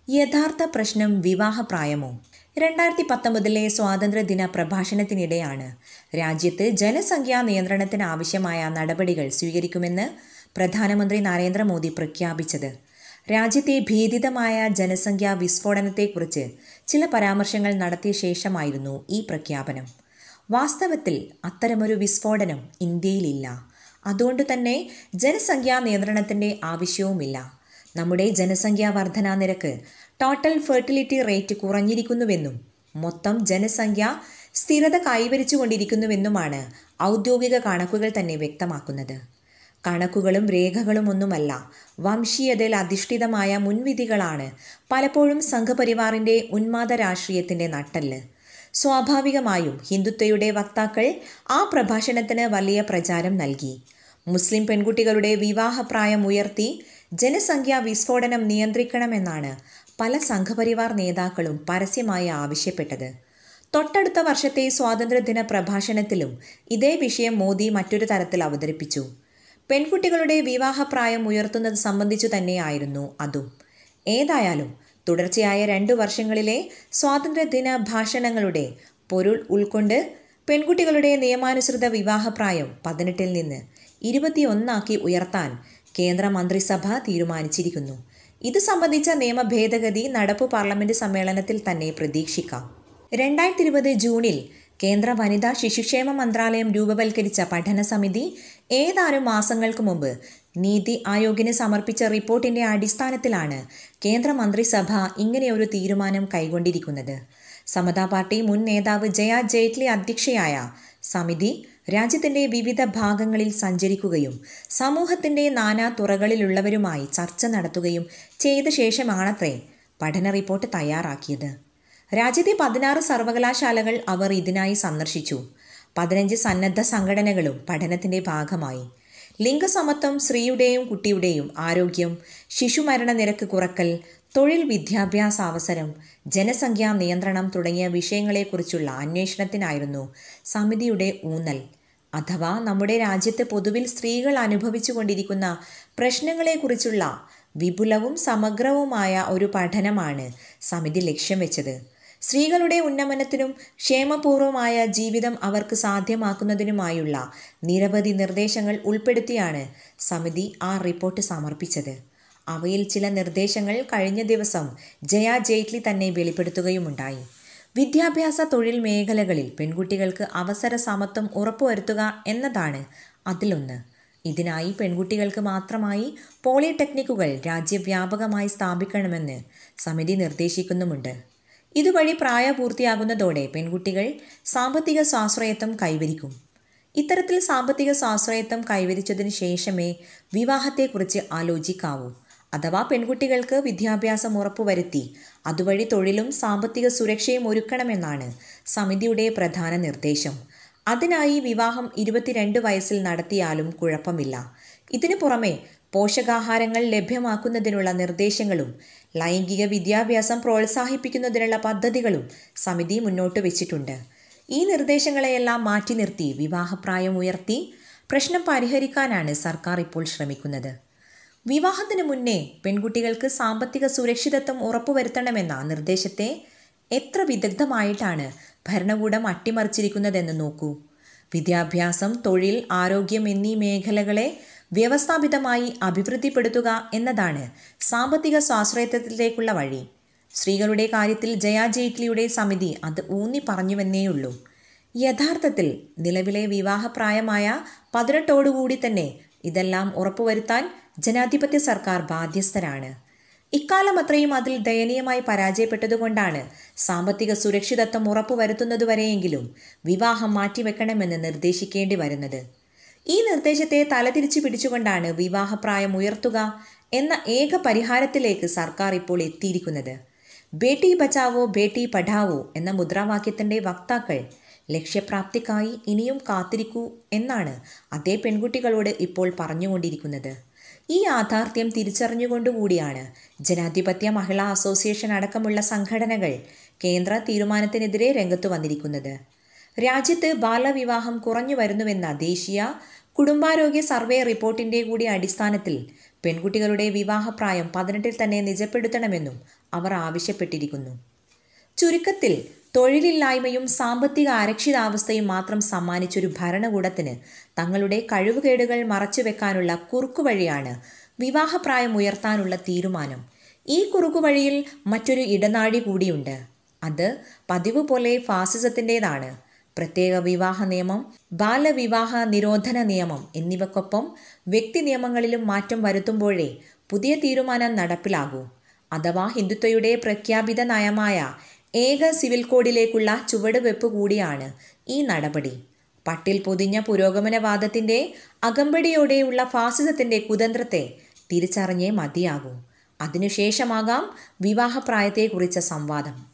യഥാർത്ഥ പ്രശ്നം വിവാഹപ്രായമോ രണ്ടായിരത്തി പത്തൊമ്പതിലെ സ്വാതന്ത്ര്യദിന പ്രഭാഷണത്തിനിടെയാണ് രാജ്യത്ത് ജനസംഖ്യാ നിയന്ത്രണത്തിന് ആവശ്യമായ നടപടികൾ സ്വീകരിക്കുമെന്ന് പ്രധാനമന്ത്രി നരേന്ദ്രമോദി പ്രഖ്യാപിച്ചത് രാജ്യത്തെ ഭീതിതമായ ജനസംഖ്യാ വിസ്ഫോടനത്തെക്കുറിച്ച് ചില പരാമർശങ്ങൾ നടത്തിയ ശേഷമായിരുന്നു ഈ പ്രഖ്യാപനം വാസ്തവത്തിൽ അത്തരമൊരു വിസ്ഫോടനം ഇന്ത്യയിലില്ല അതുകൊണ്ട് തന്നെ ജനസംഖ്യാ നിയന്ത്രണത്തിൻ്റെ ആവശ്യവുമില്ല നമ്മുടെ ജനസംഖ്യാ വർധനാ നിരക്ക് ടോട്ടൽ ഫെർട്ടിലിറ്റി റേറ്റ് കുറഞ്ഞിരിക്കുന്നുവെന്നും മൊത്തം ജനസംഖ്യ സ്ഥിരത കൈവരിച്ചുകൊണ്ടിരിക്കുന്നുവെന്നുമാണ് ഔദ്യോഗിക കണക്കുകൾ തന്നെ വ്യക്തമാക്കുന്നത് കണക്കുകളും രേഖകളും ഒന്നുമല്ല വംശീയതയിൽ അധിഷ്ഠിതമായ മുൻവിധികളാണ് പലപ്പോഴും സംഘപരിവാറിൻ്റെ ഉന്മാദ രാഷ്ട്രീയത്തിൻ്റെ നട്ടല് സ്വാഭാവികമായും ഹിന്ദുത്വയുടെ വക്താക്കൾ ആ പ്രഭാഷണത്തിന് വലിയ പ്രചാരം നൽകി മുസ്ലിം പെൺകുട്ടികളുടെ വിവാഹപ്രായം ഉയർത്തി ജനസംഖ്യാ വിസ്ഫോടനം നിയന്ത്രിക്കണമെന്നാണ് പല സംഘപരിവാർ നേതാക്കളും പരസ്യമായി ആവശ്യപ്പെട്ടത് തൊട്ടടുത്ത വർഷത്തെ സ്വാതന്ത്ര്യദിന പ്രഭാഷണത്തിലും ഇതേ വിഷയം മോദി മറ്റൊരു തരത്തിൽ അവതരിപ്പിച്ചു പെൺകുട്ടികളുടെ വിവാഹപ്രായം ഉയർത്തുന്നത് സംബന്ധിച്ചു തന്നെയായിരുന്നു അതും ഏതായാലും തുടർച്ചയായ രണ്ടു വർഷങ്ങളിലെ സ്വാതന്ത്ര്യദിന ഭാഷണങ്ങളുടെ പൊരുൾ ഉൾക്കൊണ്ട് പെൺകുട്ടികളുടെ നിയമാനുസൃത വിവാഹപ്രായം പതിനെട്ടിൽ നിന്ന് ഇരുപത്തിയൊന്നാക്കി ഉയർത്താൻ കേന്ദ്ര മന്ത്രിസഭ തീരുമാനിച്ചിരിക്കുന്നു ഇത് സംബന്ധിച്ച നിയമ ഭേദഗതി നടപ്പു പാർലമെന്റ് സമ്മേളനത്തിൽ തന്നെ പ്രതീക്ഷിക്കാം രണ്ടായിരത്തി ഇരുപത് ജൂണിൽ കേന്ദ്ര വനിതാ ശിശുക്ഷേമ മന്ത്രാലയം രൂപവൽക്കരിച്ച പഠന സമിതി ഏതാനും മാസങ്ങൾക്ക് മുമ്പ് നീതി ആയോഗിന് സമർപ്പിച്ച റിപ്പോർട്ടിന്റെ അടിസ്ഥാനത്തിലാണ് കേന്ദ്ര മന്ത്രിസഭ ഇങ്ങനെയൊരു തീരുമാനം കൈക്കൊണ്ടിരിക്കുന്നത് സമതാ പാർട്ടി മുൻ നേതാവ് ജയ ജെയ്റ്റ്ലി അധ്യക്ഷയായ സമിതി രാജ്യത്തിന്റെ വിവിധ ഭാഗങ്ങളിൽ സഞ്ചരിക്കുകയും സമൂഹത്തിന്റെ നാനാ തുറകളിലുള്ളവരുമായി ചർച്ച നടത്തുകയും ചെയ്ത ശേഷമാണത്രേ പഠന റിപ്പോർട്ട് തയ്യാറാക്കിയത് രാജ്യത്തെ പതിനാറ് സർവകലാശാലകൾ അവർ ഇതിനായി സന്ദർശിച്ചു പതിനഞ്ച് സന്നദ്ധ സംഘടനകളും പഠനത്തിന്റെ ഭാഗമായി ലിംഗസമത്വം സ്ത്രീയുടെയും കുട്ടിയുടെയും ആരോഗ്യം ശിശുമരണ നിരക്ക് കുറക്കൽ തൊഴിൽ വിദ്യാഭ്യാസ അവസരം ജനസംഖ്യാ നിയന്ത്രണം തുടങ്ങിയ വിഷയങ്ങളെക്കുറിച്ചുള്ള അന്വേഷണത്തിനായിരുന്നു സമിതിയുടെ ഊന്നൽ അഥവാ നമ്മുടെ രാജ്യത്ത് പൊതുവിൽ സ്ത്രീകൾ അനുഭവിച്ചു കൊണ്ടിരിക്കുന്ന പ്രശ്നങ്ങളെക്കുറിച്ചുള്ള വിപുലവും സമഗ്രവുമായ ഒരു പഠനമാണ് സമിതി ലക്ഷ്യം വെച്ചത് സ്ത്രീകളുടെ ഉന്നമനത്തിനും ക്ഷേമപൂർവമായ ജീവിതം അവർക്ക് സാധ്യമാക്കുന്നതിനുമായുള്ള നിരവധി നിർദ്ദേശങ്ങൾ ഉൾപ്പെടുത്തിയാണ് സമിതി ആ റിപ്പോർട്ട് സമർപ്പിച്ചത് അവയിൽ ചില നിർദ്ദേശങ്ങൾ കഴിഞ്ഞ ദിവസം ജയ ജെയ്റ്റ്ലി തന്നെ വെളിപ്പെടുത്തുകയുമുണ്ടായി വിദ്യാഭ്യാസ തൊഴിൽ മേഖലകളിൽ പെൺകുട്ടികൾക്ക് അവസര സമത്വം ഉറപ്പുവരുത്തുക എന്നതാണ് അതിലൊന്ന് ഇതിനായി പെൺകുട്ടികൾക്ക് മാത്രമായി പോളിടെക്നിക്കുകൾ രാജ്യവ്യാപകമായി സ്ഥാപിക്കണമെന്ന് സമിതി നിർദ്ദേശിക്കുന്നുമുണ്ട് ഇതുവഴി പ്രായപൂർത്തിയാകുന്നതോടെ പെൺകുട്ടികൾ സാമ്പത്തിക സ്വാശ്രയത്വം കൈവരിക്കും ഇത്തരത്തിൽ സാമ്പത്തിക സ്വാശ്രയത്വം കൈവരിച്ചതിന് ശേഷമേ വിവാഹത്തെക്കുറിച്ച് ആലോചിക്കാവൂ അഥവാ പെൺകുട്ടികൾക്ക് വിദ്യാഭ്യാസം ഉറപ്പുവരുത്തി അതുവഴി തൊഴിലും സാമ്പത്തിക സുരക്ഷയും ഒരുക്കണമെന്നാണ് സമിതിയുടെ പ്രധാന നിർദ്ദേശം അതിനായി വിവാഹം ഇരുപത്തിരണ്ട് വയസ്സിൽ നടത്തിയാലും കുഴപ്പമില്ല ഇതിനു പുറമെ പോഷകാഹാരങ്ങൾ ലഭ്യമാക്കുന്നതിനുള്ള നിർദ്ദേശങ്ങളും ലൈംഗിക വിദ്യാഭ്യാസം പ്രോത്സാഹിപ്പിക്കുന്നതിനുള്ള പദ്ധതികളും സമിതി മുന്നോട്ട് വെച്ചിട്ടുണ്ട് ഈ നിർദ്ദേശങ്ങളെയെല്ലാം മാറ്റി നിർത്തി വിവാഹപ്രായം ഉയർത്തി പ്രശ്നം പരിഹരിക്കാനാണ് സർക്കാർ ഇപ്പോൾ ശ്രമിക്കുന്നത് വിവാഹത്തിന് മുന്നേ പെൺകുട്ടികൾക്ക് സാമ്പത്തിക സുരക്ഷിതത്വം ഉറപ്പുവരുത്തണമെന്ന നിർദ്ദേശത്തെ എത്ര വിദഗ്ധമായിട്ടാണ് ഭരണകൂടം അട്ടിമറിച്ചിരിക്കുന്നതെന്ന് നോക്കൂ വിദ്യാഭ്യാസം തൊഴിൽ ആരോഗ്യം എന്നീ മേഖലകളെ വ്യവസ്ഥാപിതമായി അഭിവൃദ്ധിപ്പെടുത്തുക എന്നതാണ് സാമ്പത്തിക സ്വാശ്രയത്വത്തിലേക്കുള്ള വഴി സ്ത്രീകളുടെ കാര്യത്തിൽ ജയ ജെയ്റ്റ്ലിയുടെ സമിതി അത് ഊന്നി പറഞ്ഞുവെന്നേയുള്ളൂ യഥാർത്ഥത്തിൽ നിലവിലെ വിവാഹപ്രായമായ പതിനെട്ടോടുകൂടി തന്നെ ഇതെല്ലാം ഉറപ്പുവരുത്താൻ ജനാധിപത്യ സർക്കാർ ബാധ്യസ്ഥരാണ് ഇക്കാലം അത്രയും അതിൽ ദയനീയമായി പരാജയപ്പെട്ടതുകൊണ്ടാണ് സാമ്പത്തിക സുരക്ഷിതത്വം ഉറപ്പുവരുത്തുന്നതുവരെയെങ്കിലും വിവാഹം മാറ്റിവെക്കണമെന്ന് നിർദ്ദേശിക്കേണ്ടി വരുന്നത് ഈ നിർദ്ദേശത്തെ തലതിരിച്ചു പിടിച്ചുകൊണ്ടാണ് വിവാഹപ്രായം ഉയർത്തുക എന്ന ഏക പരിഹാരത്തിലേക്ക് സർക്കാർ ഇപ്പോൾ എത്തിയിരിക്കുന്നത് ബേട്ടി ബച്ചാവോ ബേട്ടി പഠാവോ എന്ന മുദ്രാവാക്യത്തിൻ്റെ വക്താക്കൾ ലക്ഷ്യപ്രാപ്തിക്കായി ഇനിയും കാത്തിരിക്കൂ എന്നാണ് അതേ പെൺകുട്ടികളോട് ഇപ്പോൾ പറഞ്ഞുകൊണ്ടിരിക്കുന്നത് ഈ യാഥാർത്ഥ്യം തിരിച്ചറിഞ്ഞുകൊണ്ടുകൂടിയാണ് ജനാധിപത്യ മഹിളാ അസോസിയേഷൻ അടക്കമുള്ള സംഘടനകൾ കേന്ദ്ര തീരുമാനത്തിനെതിരെ രംഗത്തു വന്നിരിക്കുന്നത് രാജ്യത്ത് ബാലവിവാഹം കുറഞ്ഞു വരുന്നുവെന്ന ദേശീയ കുടുംബാരോഗ്യ സർവേ റിപ്പോർട്ടിന്റെ കൂടി അടിസ്ഥാനത്തിൽ പെൺകുട്ടികളുടെ വിവാഹപ്രായം പതിനെട്ടിൽ തന്നെ നിജപ്പെടുത്തണമെന്നും അവർ ആവശ്യപ്പെട്ടിരിക്കുന്നു ചുരുക്കത്തിൽ തൊഴിലില്ലായ്മയും സാമ്പത്തിക അരക്ഷിതാവസ്ഥയും മാത്രം സമ്മാനിച്ചൊരു ഭരണകൂടത്തിന് തങ്ങളുടെ കഴിവുകേടുകൾ മറച്ചുവെക്കാനുള്ള കുറുക്കുവഴിയാണ് വിവാഹപ്രായം ഉയർത്താനുള്ള തീരുമാനം ഈ കുറുക്കുവഴിയിൽ മറ്റൊരു ഇടനാഴി കൂടിയുണ്ട് അത് പതിവ് പോലെ ഫാസിസത്തിൻ്റെതാണ് പ്രത്യേക വിവാഹ നിയമം ബാലവിവാഹ നിരോധന നിയമം എന്നിവക്കൊപ്പം വ്യക്തി നിയമങ്ങളിലും മാറ്റം വരുത്തുമ്പോഴേ പുതിയ തീരുമാനം നടപ്പിലാകൂ അഥവാ ഹിന്ദുത്വയുടെ പ്രഖ്യാപിത നയമായ ഏക സിവിൽ കോഡിലേക്കുള്ള ചുവടുവെപ്പ് കൂടിയാണ് ഈ നടപടി പട്ടിൽ പൊതിഞ്ഞ പുരോഗമനവാദത്തിൻ്റെ അകമ്പടിയോടെയുള്ള ഫാസിസത്തിൻ്റെ കുതന്ത്രത്തെ തിരിച്ചറിഞ്ഞേ മതിയാകൂ അതിനുശേഷമാകാം വിവാഹപ്രായത്തെക്കുറിച്ച സംവാദം